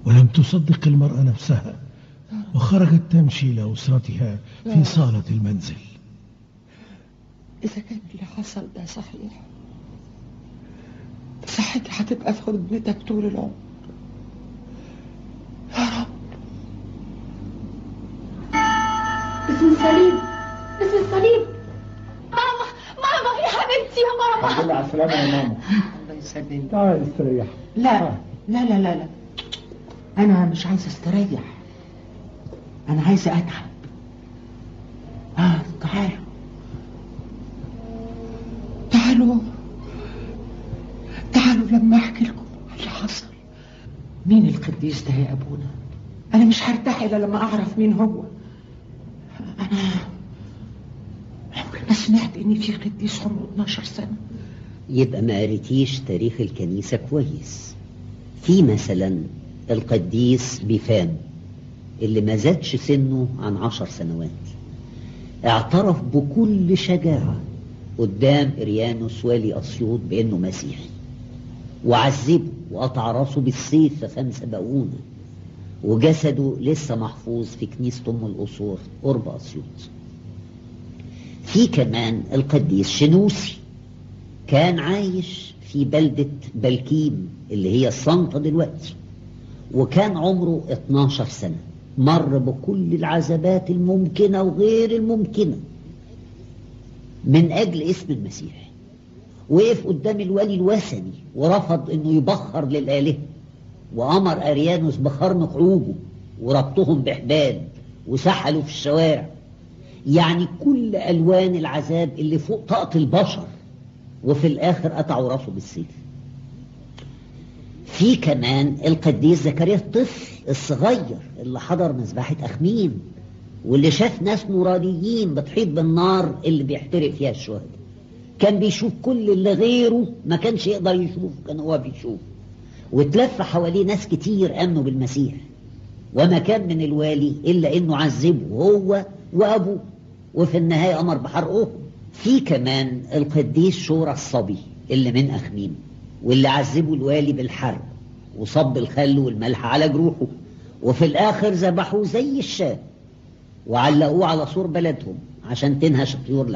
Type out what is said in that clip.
ولم تصدق المرأة نفسها وخرجت تمشي إلى أسرتها في صالة المنزل إذا كان اللي حصل ده صحيح صحتي هتبقى في خدمتك طول العمر يا رب اسم الصليب اسم الصليب ماما ماما يا حبيبتي يا ماما الحمد لله على السلامة يا ماما الله يسلمك تعالي استريح لا لا لا لا لا أنا مش عايزة استريح أنا عايزة أتعب آه تعالوا تعالوا تعالوا لما أحكي لكم اللي حصل مين القديس ده يا أبونا أنا مش هرتاح إلا لما أعرف مين هو أنا عمري ما سمعت إن في قديس عمره 12 سنة يبقى ما قريتيش تاريخ الكنيسة كويس في مثلا القديس بيفان اللي ما زادش سنه عن عشر سنوات اعترف بكل شجاعة قدام إريانوس والي أسيوط بأنه مسيحي وعذبه وقطع راسه بالسيف في خمسة بقونة وجسده لسه محفوظ في كنيسة أم القصور قرب أسيوط في كمان القديس شنوسي كان عايش في بلدة بلكيم اللي هي الصنطة دلوقتي وكان عمره 12 سنة مر بكل العذابات الممكنة وغير الممكنة من أجل اسم المسيح وقف قدام الولي الوثني ورفض انه يبخر للآلهة وأمر أريانوس بخرم عوجه وربطهم بحبال وسحلوا في الشوارع يعني كل ألوان العذاب اللي فوق طاقة البشر وفي الآخر قطعوا راسه بالسيف في كمان القديس زكريا الطفل الصغير اللي حضر مذبحة أخميم واللي شاف ناس نورانيين بتحيط بالنار اللي بيحترق فيها الشهداء كان بيشوف كل اللي غيره ما كانش يقدر يشوف كان هو بيشوف واتلف حواليه ناس كتير آمنوا بالمسيح وما كان من الوالي إلا إنه عذبه هو وأبوه وفي النهاية أمر بحرقهم في كمان القديس شورى الصبي اللي من أخميم واللي عذبوا الوالي بالحرب وصب الخل والملح على جروحه وفي الآخر ذبحوه زي الشاه وعلقوه على سور بلدهم عشان تنهش الطيور